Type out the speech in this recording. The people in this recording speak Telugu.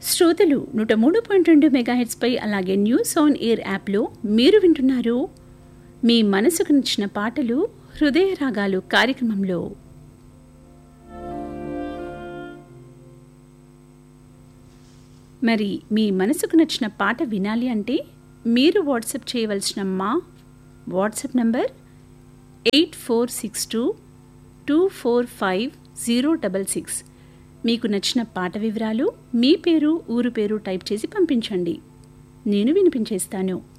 శ్రోతలు నూట మూడు పాయింట్ రెండు మెగాహెట్స్పై అలాగే న్యూస్ ఆన్ ఎయిర్ యాప్లో మీరు వింటున్నారు మీ మనసుకు నచ్చిన పాటలు హృదయ రాగాలు కార్యక్రమంలో మరి మీ మనసుకు నచ్చిన పాట వినాలి అంటే మీరు వాట్సాప్ చేయవలసిన మా WhatsApp number eight four six two two four five zero double six మీకు నచ్చిన పాట వివరాలు మీ పేరు ఊరు పేరు టైప్ చేసి పంపించండి నేను వినిపించేస్తాను